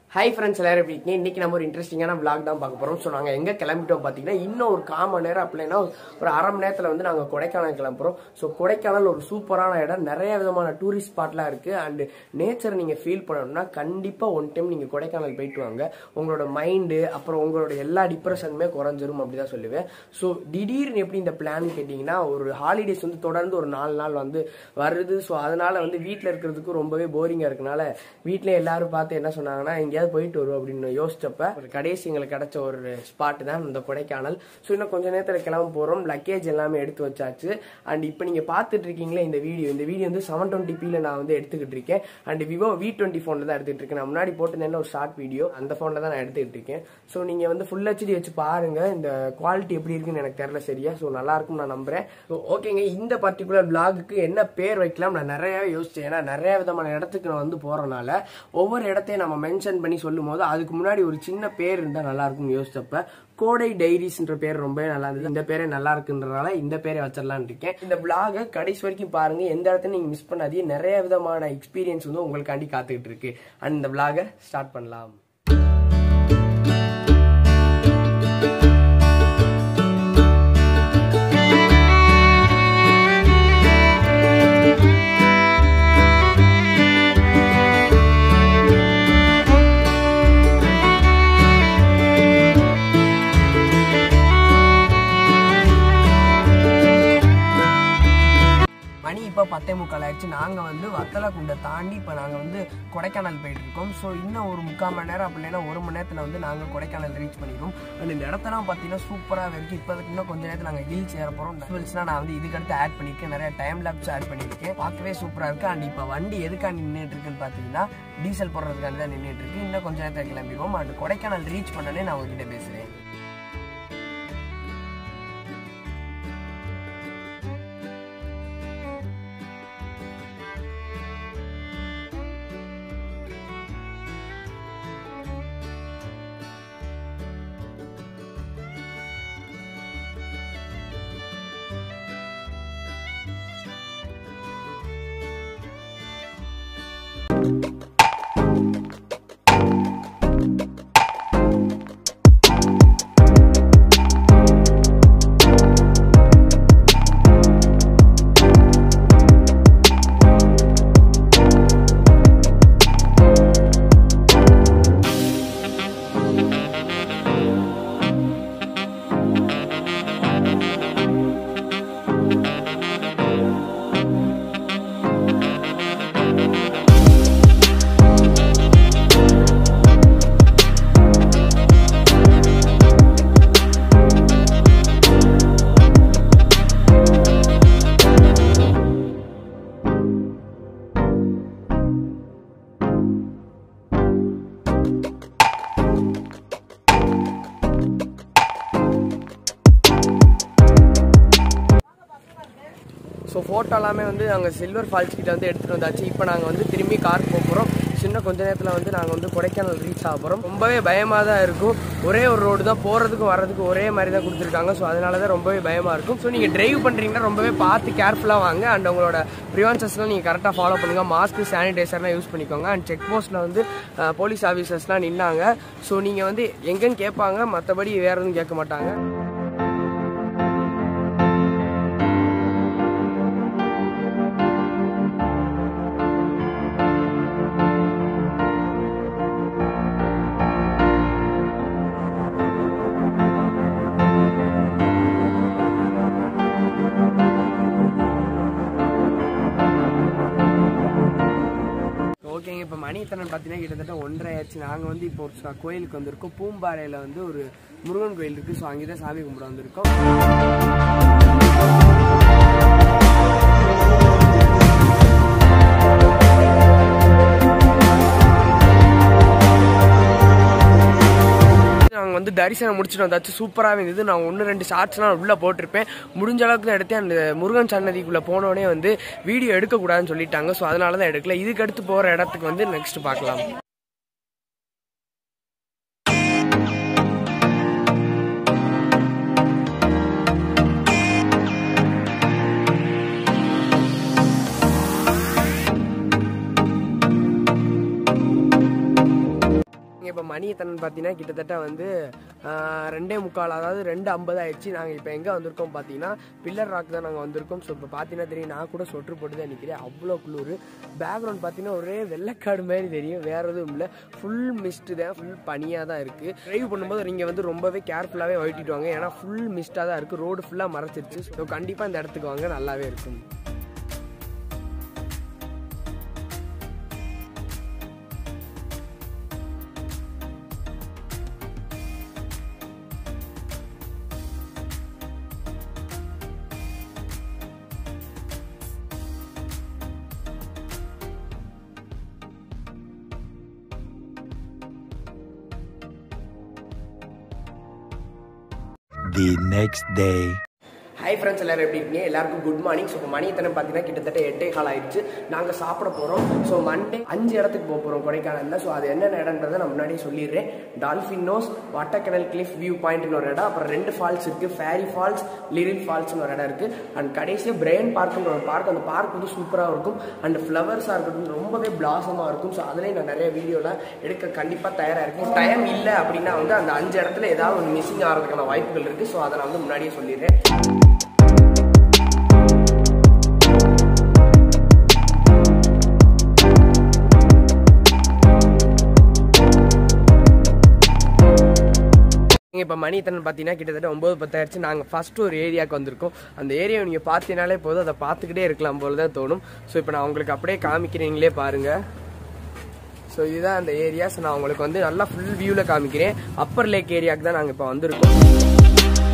Hi friends எல்லாரும் எப்படி இருக்கீங்க இன்னைக்கு நம்ம ஒரு இன்ட்ரெஸ்டிங்கான vlog தான் பார்க்க போறோம் ஸோ நாங்கள் எங்கே கிளம்பிட்டோம் பார்த்தீங்கன்னா இன்னும் ஒரு கால் மணி நேரம் அப்படின்னா ஒரு அரை மணி நேரத்தில் வந்து நாங்கள் கொடைக்கானல் கிளம்புறோம் ஸோ கொடைக்கானல் ஒரு சூப்பரான இடம் நிறைய விதமான டூரிஸ்ட் ஸ்பாட்லாம் இருக்கு அண்ட் நேச்சர் நீங்கள் ஃபீல் பண்ணணும்னா கண்டிப்பாக ஒன் டைம் நீங்கள் கொடைக்கானல் போயிட்டு வாங்க உங்களோட மைண்டு அப்புறம் உங்களோட எல்லா டிப்ரெஷனுமே குறைஞ்சிரும் அப்படி தான் சொல்லுவேன் ஸோ திடீர்னு எப்படி இந்த பிளான் கேட்டிங்கன்னா ஒரு ஹாலிடேஸ் வந்து தொடர்ந்து ஒரு நாலு நாள் வந்து வருது ஸோ அதனால வந்து வீட்டில் இருக்கிறதுக்கு ரொம்பவே போரிங்காக இருக்கனால வீட்டில் எல்லாரும் பார்த்து என்ன சொன்னாங்கன்னா எங்கேயாவது போயிட்டு வருவோம் அப்படின்னு யோசிச்சப்ப ஒரு கடைசி எங்களுக்கு கிடைச்ச ஒரு ஸ்பாட் தான் இந்த கொடைக்கானல் ஸோ இன்னும் கொஞ்ச நேரத்தில் கிளம்ப போகிறோம் லக்கேஜ் எல்லாமே எடுத்து வச்சாச்சு அண்ட் இப்போ நீங்கள் பார்த்துட்டு இருக்கீங்களே இந்த வீடியோ இந்த வீடியோ வந்து செவன் டுவெண்ட்டி பியில் நான் வந்து எடுத்துக்கிட்டு இருக்கேன் அண்ட் விவோ வி டுவெண்ட்டி ஃபோனில் தான் எடுத்துகிட்டு இருக்கேன் நான் முன்னாடி போட்டிருந்தேன் ஒரு ஷார்ட் வீடியோ அந்த ஃபோனில் தான் நான் எடுத்துக்கிட்டு இருக்கேன் ஸோ நீங்கள் வந்து ஃபுல் ஹெச்டி வச்சு பாருங்க இந்த குவாலிட்டி எப்படி இருக்குன்னு எனக்கு தெரியல சரியா ஸோ நல்லா இருக்கும் நான் நம்புறேன் ஸோ ஓகேங்க இந்த பர்டிகுலர் vlogக்கு என்ன பேர் வைக்கலாம் நான் நிறையவே யோசிச்சேன் ஏன்னா நிறைய விதமான இடத்துக்கு நான் வந்து போறனால ஒவ்வொரு இடத்தையும் நம்ம மென்ஷன் பண்ணி சொல்லும் போது அதுக்கு முன்னாடி ஒரு சின்ன பேர் இருந்தால் நல்லா இருக்கும்னு யோசிச்சப்ப கோடை டைரிஸ்ன்ற பேர் ரொம்பவே நல்லா இருந்தது இந்த பேரே நல்லா இருக்குன்றனால இந்த பேரை வச்சிடலான்னு இருக்கேன் இந்த vlog கடைசி வரைக்கும் பாருங்க எந்த இடத்துல நீங்க மிஸ் பண்ணாதீங்க நிறைய விதமான எக்ஸ்பீரியன்ஸ் வந்து உங்களுக்காண்டி காத்துக்கிட்டு இருக்கு அண்ட் இந்த vlog ஸ்டார்ட் பண்ணலாம் மணி இப்போ பத்தே முக்கால் ஆயிடுச்சு நாங்கள் வந்து வத்தலக்குண்டை தாண்டி இப்போ நாங்கள் வந்து கொடைக்கானல் போயிட்டு இருக்கோம் ஸோ இன்னும் ஒரு முக்கால் மணி நேரம் அப்படி இல்லைன்னா ஒரு மணி நேரத்தில் வந்து நாங்கள் கொடைக்கானல் ரீச் பண்ணிடுவோம் அண்ட் இந்த இடத்தெல்லாம் பார்த்தீங்கன்னா சூப்பராக இருக்கு இப்போ இன்னும் கொஞ்ச நேரத்தில் நாங்கள் ஹில்ஸ் ஏற போகிறோம் ஹில்ஸ்னால் நான் வந்து இதுக்கடுத்து ஆட் பண்ணியிருக்கேன் நிறைய டைம் லேப்ஸ் ஆட் பண்ணியிருக்கேன் பார்க்கவே சூப்பராக இருக்கு அண்ட் இப்போ வண்டி எதுக்காக நின்றுட்டு இருக்குன்னு பார்த்தீங்கன்னா டீசல் போடுறதுக்காண்டி தான் நின்றுட்டு இருக்கு இன்னும் கொஞ்ச நேரத்தில் கிளம்பிடுவோம் அண்ட் கொடைக்கானல் ரீச் பண்ணனே நான் உங்ககிட்ட பேசுகிறேன் ஸோ ஃபோட்டோ எல்லாமே வந்து நாங்கள் சில்வர் ஃபால்ஸ் கிட்ட வந்து எடுத்துகிட்டு வந்தாச்சு இப்போ நாங்கள் வந்து திரும்பி கார் போக போகிறோம் சின்ன கொஞ்ச நேரத்தில் வந்து நாங்கள் வந்து கொடைக்கானல் ரீச் ஆக போகிறோம் ரொம்பவே பயமாக தான் இருக்கும் ஒரே ஒரு ரோடு தான் போகிறதுக்கும் வர்றதுக்கும் ஒரே மாதிரி தான் கொடுத்துருக்காங்க ஸோ அதனால தான் ரொம்பவே பயமாக இருக்கும் ஸோ நீங்கள் டிரைவ் பண்ணுறீங்கன்னா ரொம்பவே பார்த்து கேர்ஃபுல்லாக வாங்க அண்ட் உங்களோட ப்ரிவென்சஸ்லாம் நீங்கள் கரெக்டாக ஃபாலோ பண்ணுங்கள் மாஸ்க் சானிடைசர்லாம் யூஸ் பண்ணிக்கோங்க அண்ட் செக் போஸ்ட்டில் வந்து போலீஸ் ஆஃபீஸர்ஸ்லாம் நின்னாங்க ஸோ நீங்கள் வந்து எங்கேன்னு கேட்பாங்க மற்றபடி வேறு எதுவும் கேட்க மாட்டாங்க ஓகேங்க இப்போ மணி எத்தனை பார்த்தீங்கன்னா கிட்டத்தட்ட ஒன்றரை ஆச்சு நாங்கள் வந்து இப்போ ஒரு ச- கோயிலுக்கு வந்திருக்கோம் பூம்பாறையில் வந்து ஒரு முருகன் கோயில் இருக்குது ஸோ அங்கே தான் சாமி கும்பிட வந்திருக்கோம் நாங்கள் வந்து தரிசனம் முடிச்சுட்டு வந்தாச்சு சூப்பராக இருந்தது நான் ஒன்று ரெண்டு ஷார்ட்ஸ்லாம் உள்ளே போட்டிருப்பேன் முடிஞ்ச அளவுக்கு தான் எடுத்தேன் அந்த முருகன் சன்னதிக்குள்ளே போனோடனே வந்து வீடியோ எடுக்கக்கூடாதுன்னு சொல்லிட்டாங்க ஸோ அதனால தான் எடுக்கல இதுக்கு அடுத்து போகிற இடத்துக்கு வந்து நெக்ஸ்ட் பார்க்கலாம் நீங்கள் இப்போ மணி எத்தனைன்னு பார்த்தீங்கன்னா கிட்டத்தட்ட வந்து ஆஹ், ரெண்டே முக்கால் அதாவது ரெண்டு ஐம்பது ஆயிடுச்சு நாங்கள் இப்போ எங்கே வந்திருக்கோம் பார்த்தீங்கன்னா பில்லர் ராக் தான் நாங்கள் வந்திருக்கோம் ஸோ இப்போ பார்த்தீங்கன்னா தெரியும் நான் கூட சொட்டு போட்டு தான் நிற்கிறேன் அவ்வளோ குளிர் பேக்ரவுண்ட் பார்த்தீங்கன்னா ஒரே வெள்ளைக்காடு மாதிரி தெரியும் வேற எதுவும் இல்லை ஃபுல் மிஸ்ட்டு தான் ஃபுல் பனியாக தான் இருக்குது ட்ரைவ் பண்ணும்போது நீங்கள் வந்து ரொம்பவே கேர்ஃபுல்லாகவே ஓட்டிட்டு வாங்க ஏன்னா ஃபுல் மிஸ்ட்டாக தான் இருக்குது ரோடு ஃபுல்லாக மறைச்சிருச்சு ஸோ கண்டிப்பாக இந்த இடத்துக்கு வாங்க நல்லாவே இருக்கும் the next day. Hi friends எல்லாரும் எப்படி இருக்கீங்க எல்லாருக்கும் குட் மார்னிங் ஸோ மணி எத்தனை பார்த்தீங்கன்னா கிட்டத்தட்ட எட்டே கால் ஆயிடுச்சு நாங்கள் சாப்பிட போகிறோம் ஸோ மண்டே அஞ்சு இடத்துக்கு போக போகிறோம் கொடைக்கானலில் ஸோ அது என்னென்ன இடன்றதை நான் முன்னாடியே சொல்லிடுறேன் dolphin nose Vattakadal cliff view பாயிண்ட்னு ஒரு இடம் அப்புறம் ரெண்டு ஃபால்ஸ் இருக்குது ஃபேரி ஃபால்ஸ் லிரில் ஃபால்ஸ்னு ஒரு இடம் இருக்குது அண்ட் கடைசியாக பிரெயின் பார்க்குன்ற ஒரு பார்க் அந்த பார்க் வந்து சூப்பராக இருக்கும் அண்ட் ஃப்ளவர்ஸாக இருக்கட்டும் ரொம்பவே பிளாசமாக இருக்கும் ஸோ அதுலேயும் நான் நிறைய வீடியோலாம் எடுக்க கண்டிப்பாக தயாராக இருக்கேன் டைம் இல்லை அப்படின்னா வந்து அந்த அஞ்சு இடத்துல ஏதாவது ஒரு மிஸ்ஸிங் ஆகிறதுக்கான வாய்ப்புகள் இருக்குது ஸோ அதை நான் வந்து முன்னாடியே சொல்லிடுறேன் நீங்கள் இப்போ மணி எத்தனை பார்த்தீங்கன்னா கிட்டத்தட்ட ஒம்பது பத்தாயிடுச்சு நாங்கள் ஃபஸ்ட்டு ஒரு ஏரியாவுக்கு வந்திருக்கோம் அந்த ஏரியாவை நீங்கள் பார்த்தீங்கனாலே போதும் அதை பார்த்துக்கிட்டே இருக்கலாம் போல தான் தோணும் ஸோ இப்போ நான் உங்களுக்கு அப்படியே காமிக்கிறீங்களே பாருங்கள் ஸோ இதுதான் அந்த ஏரியாஸ் நான் உங்களுக்கு வந்து நல்லா ஃபுல் வியூவில் காமிக்கிறேன் அப்பர் லேக் ஏரியாவுக்கு தான் நாங்கள் இப்போ வந்திருக்கோம்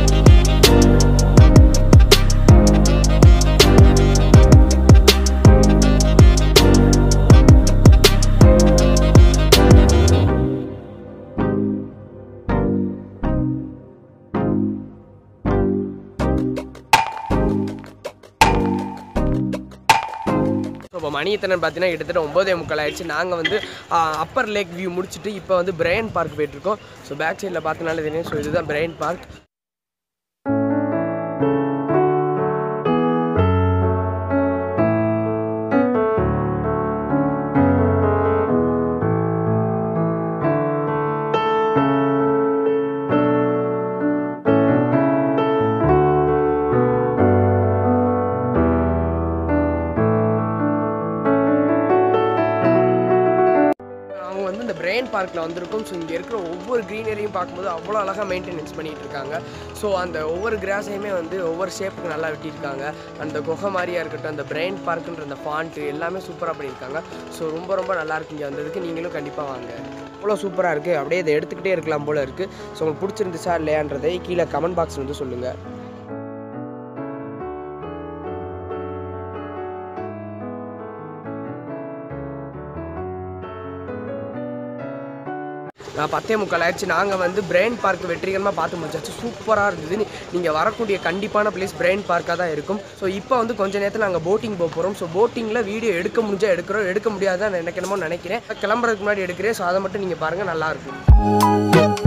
ஸோ இப்போ மணி எத்தனை பார்த்தீங்கன்னா கிட்டத்தட்ட ஒம்போதே முக்கால் ஆயிடுச்சு நாங்கள் வந்து அப்பர் லேக் வியூ முடிச்சுட்டு இப்போ வந்து பிரைன் பார்க் போயிட்டுருக்கோம் ஸோ பேக் சைடில் பார்த்தனால தெரியும் ஸோ இதுதான் பிரைன் பார்க் அவங்க வந்து இந்த பிரெயின் பார்க்கில் வந்திருக்கும் ஸோ இங்கே இருக்கிற ஒவ்வொரு க்ரீனரியும் பார்க்கும்போது அவ்வளோ அழகாக மெயின்டெனன்ஸ் பண்ணிட்டு இருக்காங்க ஸோ அந்த ஒவ்வொரு கிராஸையுமே வந்து ஒவ்வொரு ஷேப்புக்கு நல்லா வெட்டியிருக்காங்க அந்த குகை மாதிரியா இருக்கட்டும் அந்த பிரெயின் பார்க்குன்ற அந்த ஃபாண்ட்டு எல்லாமே சூப்பராக பண்ணியிருக்காங்க ஸோ ரொம்ப ரொம்ப நல்லா இருக்கு இங்கே வந்ததுக்கு நீங்களும் கண்டிப்பாக வாங்க அவ்வளோ சூப்பராக இருக்குது அப்படியே இதை எடுத்துக்கிட்டே இருக்கலாம் போல் இருக்குது ஸோ உங்களுக்கு பிடிச்சிருந்துச்சா இல்லையான்றதை கீழே கமெண்ட் பாக்ஸ் வந்து சொல்லுங்கள் நான் பத்தே முக்கால் ஆயிடுச்சு நாங்கள் வந்து பிரெயின் பார்க் வெற்றிகரமாக பார்த்து முடிச்சாச்சு சூப்பராக இருந்தது நீங்கள் வரக்கூடிய கண்டிப்பான பிளேஸ் பிரெயின் பார்க்காக தான் இருக்கும் ஸோ இப்போ வந்து கொஞ்ச நேரத்தில் நாங்கள் போட்டிங் போக போகிறோம் ஸோ போட்டிங்கில் வீடியோ எடுக்க முடிஞ்சால் எடுக்கிறோம் எடுக்க முடியாதான் எனக்கு என்னமோ நினைக்கிறேன் கிளம்புறதுக்கு முன்னாடி எடுக்கிறேன் ஸோ அதை மட்டும் நீங்கள் பாருங்கள் நல்லாயிருக்கும்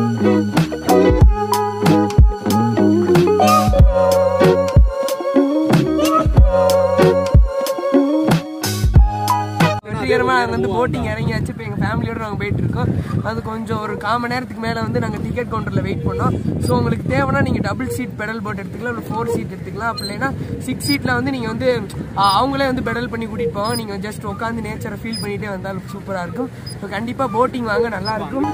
வெற்றிகரமாக நாங்கள் வந்து போட்டிங் இறங்கியாச்சு இப்போ எங்கள் ஃபேமிலியோட நாங்கள் போயிட்டு இருக்கோம் அது கொஞ்சம் ஒரு கால் மணி நேரத்துக்கு மேலே வந்து நாங்கள் டிக்கெட் கவுண்டரில் வெயிட் பண்ணோம் ஸோ உங்களுக்கு தேவைன்னா நீங்கள் டபுள் சீட் பெடல் போட் எடுத்துக்கலாம் இல்லை ஃபோர் சீட் எடுத்துக்கலாம் அப்படி இல்லைன்னா சிக்ஸ் சீட்டில் வந்து நீங்கள் வந்து ஆ, அவங்களே வந்து பெடல் பண்ணி கூட்டிகிட்டு போவாங்க நீங்கள் ஜஸ்ட் உட்காந்து நேச்சரை ஃபீல் பண்ணிகிட்டே வந்தாலும் சூப்பராக இருக்கும் ஸோ கண்டிப்பாக போட்டிங் வாங்க நல்லா இருக்கும்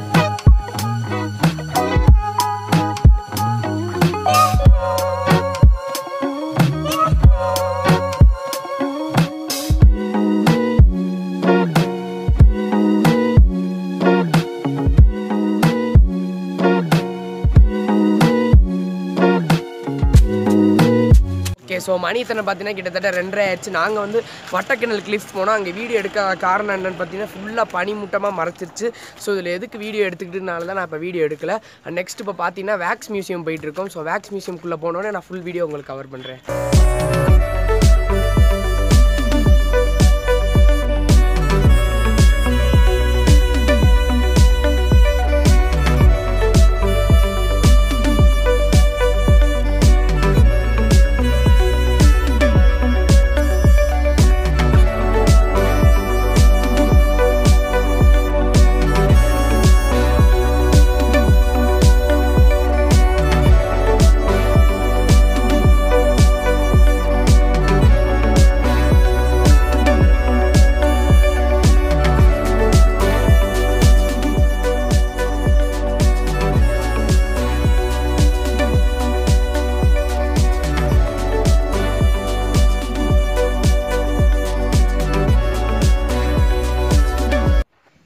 ஓகே ஸோ மணி இத்தனை பார்த்தீங்கன்னா கிட்டத்தட்ட ரெண்டரை ஆயிடுச்சு நாங்கள் வந்து வட்டக்கிணல் கிளிஃப் போனோம் அங்கே வீடியோ எடுக்க காரணம் என்னன்னு பார்த்தீங்கன்னா ஃபுல்லாக பனிமூட்டமாக மறைச்சிருச்சு ஸோ இதில் எதுக்கு வீடியோ எடுத்துக்கிட்டனால தான் நான் இப்போ வீடியோ எடுக்கல நெக்ஸ்ட் இப்போ பார்த்தீங்கன்னா வேக்ஸ் மியூசியம் போயிட்டு இருக்கோம் ஸோ வேக்ஸ் மியூசியம்குள்ளே போனோடனே நான் ஃபுல் வீடியோ உங்களுக்கு கவர் பண்ணுறேன்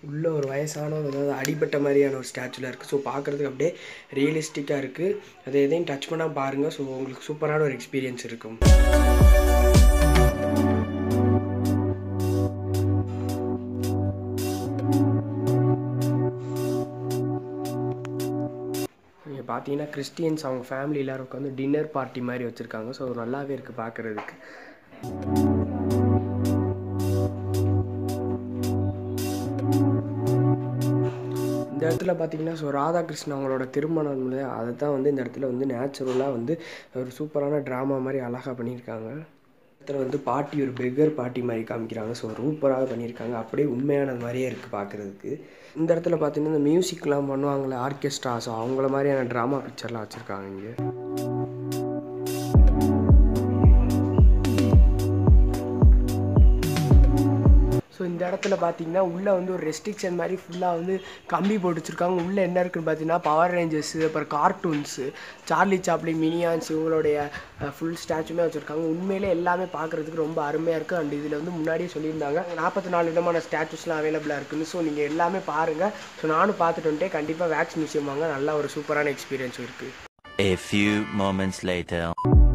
உள்ள ஒரு வயசானவர் அதாவது அடிபட்ட மாதிரியான ஒரு ஸ்டாச்சுவில் இருக்குது ஸோ பார்க்குறதுக்கு அப்படியே ரியலிஸ்டிக்காக இருக்குது அதை எதையும் டச் பண்ணால் பாருங்கள் ஸோ உங்களுக்கு சூப்பரான ஒரு எக்ஸ்பீரியன்ஸ் இருக்கும் இங்கே பார்த்தீங்கன்னா கிறிஸ்டியன்ஸ் அவங்க ஃபேமிலி எல்லாரும் உட்காந்து டின்னர் பார்ட்டி மாதிரி வச்சுருக்காங்க ஸோ நல்லாவே இருக்குது பார்க்குறதுக்கு இந்த இடத்துல பார்த்தீங்கன்னா ஸோ ராதாகிருஷ்ணன் அவங்களோட திருமணம் இல்லையா அதை தான் வந்து இந்த இடத்துல வந்து நேச்சுரலாக வந்து ஒரு சூப்பரான ட்ராமா மாதிரி அழகாக பண்ணியிருக்காங்க இடத்துல வந்து பாட்டி ஒரு பெகர் பாட்டி மாதிரி காமிக்கிறாங்க ஸோ சூப்பராக பண்ணியிருக்காங்க அப்படியே உண்மையானது மாதிரியே இருக்குது பார்க்குறதுக்கு இந்த இடத்துல பார்த்தீங்கன்னா இந்த மியூசிக்லாம் பண்ணுவாங்களே ஆர்கெஸ்ட்ரா ஸோ அவங்கள மாதிரியான ட்ராமா பிக்சர்லாம் வச்சுருக்காங்க இங்கே ஸோ இந்த இடத்துல பார்த்தீங்கன்னா உள்ளே வந்து ஒரு ரெஸ்ட்ரிக்ஷன் மாதிரி ஃபுல்லாக வந்து கம்பி போட்டு வச்சுருக்காங்க உள்ளே என்ன இருக்குன்னு பார்த்தீங்கன்னா பவர் ரேஞ்சர்ஸு அப்புறம் கார்ட்டூன்ஸு சார்லி சாப்ளி மினியான்ஸ் இவங்களுடைய ஃபுல் ஸ்டாச்சுமே வச்சுருக்காங்க உண்மையிலே எல்லாமே பார்க்குறதுக்கு ரொம்ப அருமையாக இருக்குது அண்ட் இதில் வந்து முன்னாடியே சொல்லியிருந்தாங்க நாற்பத்தி நாலு விதமான ஸ்டாச்சுஸ்லாம் அவைலபிளாக இருக்குன்னு ஸோ நீங்கள் எல்லாமே பாருங்கள் ஸோ நானும் பார்த்துட்டு வந்துட்டு கண்டிப்பாக வேக்ஸ் மியூசியம் வாங்க நல்ல ஒரு சூப்பரான எக்ஸ்பீரியன்ஸ் இருக்குது A few moments later.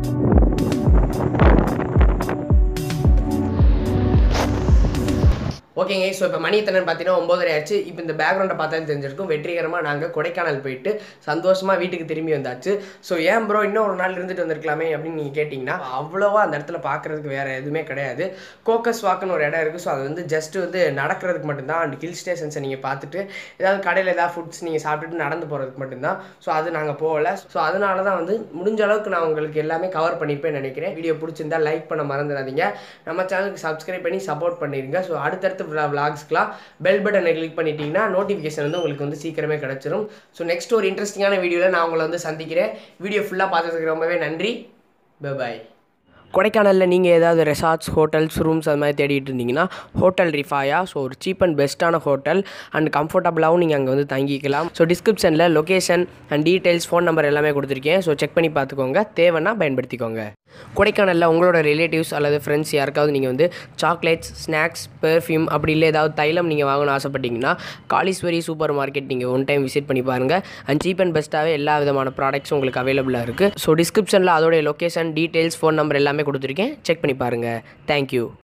ஓகேங்க ஸோ இப்போ மணி எத்தனைன்னு பார்த்தீங்கன்னா ஒம்பதரை ஆச்சு இப்போ இந்த பேக்ரவுண்டை பார்த்தா தெரிஞ்சிருக்கும் வெற்றிகரமாக நாங்கள் கொடைக்கானல் போயிட்டு சந்தோஷமாக வீட்டுக்கு திரும்பி வந்தாச்சு ஸோ ஏன் ப்ரோ இன்னும் ஒரு நாள் இருந்துட்டு வந்திருக்கலாமே அப்படின்னு நீங்கள் கேட்டிங்கன்னா அவ்வளோவா அந்த இடத்துல பார்க்குறதுக்கு வேறு எதுவுமே கிடையாது கோக்கஸ் வாக்குன்னு ஒரு இடம் இருக்குது ஸோ அது வந்து ஜஸ்ட் வந்து நடக்கிறதுக்கு மட்டும்தான் அண்ட் ஹில் ஸ்டேஷன்ஸை நீங்கள் பார்த்துட்டு ஏதாவது கடையில் ஏதாவது ஃபுட்ஸ் நீங்கள் சாப்பிட்டுட்டு நடந்து போகிறதுக்கு மட்டும்தான் ஸோ அது நாங்கள் போகல ஸோ அதனால தான் வந்து முடிஞ்ச அளவுக்கு நான் உங்களுக்கு எல்லாமே கவர் பண்ணியிருப்பேன் நினைக்கிறேன் வீடியோ பிடிச்சிருந்தா லைக் பண்ண மறந்துடாதீங்க நம்ம சேனலுக்கு சப்ஸ்கிரைப் பண்ணி சப்போர்ட் பண்ணிடுங்க ஸோ அடுத்தடுத்து விளாக்ஸ்க்குலாம் பெல் பட்டனை கிளிக் பண்ணிட்டீங்கன்னா நோட்டிஃபிகேஷன் வந்து உங்களுக்கு வந்து சீக்கிரமே கிடச்சிரும் ஸோ நெக்ஸ்ட் ஒரு இன்ட்ரெஸ்டிங்கான வீடியோவில் நான் உங்களை வந்து சந்திக்கிறேன் வீடியோ ஃபுல்லாக பார்த்ததுக்கு ரொம்பவே நன்றி பாய் கொடைக்கானலில் நீங்கள் ஏதாவது ரெசார்ட்ஸ் ஹோட்டல்ஸ் ரூம்ஸ் அது மாதிரி தேடிட்டு இருந்தீங்கன்னா ஹோட்டல் ரிஃபாயா ஸோ ஒரு சீப் அண்ட் பெஸ்ட்டான ஹோட்டல் அண்ட் கம்ஃபர்டபுளாகவும் நீங்கள் அங்கே வந்து தங்கிக்கலாம் ஸோ டிஸ்கிரிப்ஷனில் location and details phone number எல்லாமே கொடுத்துருக்கேன் ஸோ செக் பண்ணி பார்த்துக்கோங்க தேவைன்னா பயன்படுத்திக்கோங்க கொடைக்கானலில் உங்களோட ரிலேட்டிவ்ஸ் அல்லது ஃப்ரெண்ட்ஸ் யாருக்காவது நீங்கள் வந்து சாக்லேட்ஸ் ஸ்நாக்ஸ் பெர்ஃப்யூம் அப்படி இல்லை ஏதாவது தைலம் நீங்கள் வாங்கணும்னு ஆசைப்பட்டீங்கன்னா காளீஸ்வரி சூப்பர் மார்க்கெட் நீங்கள் ஒன் டைம் விசிட் பண்ணி பாருங்கள் அண்ட் சீப் அண்ட் பெஸ்ட்டாகவே எல்லா விதமான ப்ராடக்ட்ஸும் உங்களுக்கு அவைலபிளாக இருக்குது ஸோ டிஸ்கிரிப்ஷனில் அதோடைய லொக்கேஷன் டீட்டெயில்ஸ் ஃபோன் நம்பர் எல்லாமே கொடுத்துருக்கேன் செக் பண்ணி பாருங்கள் தேங்க்யூ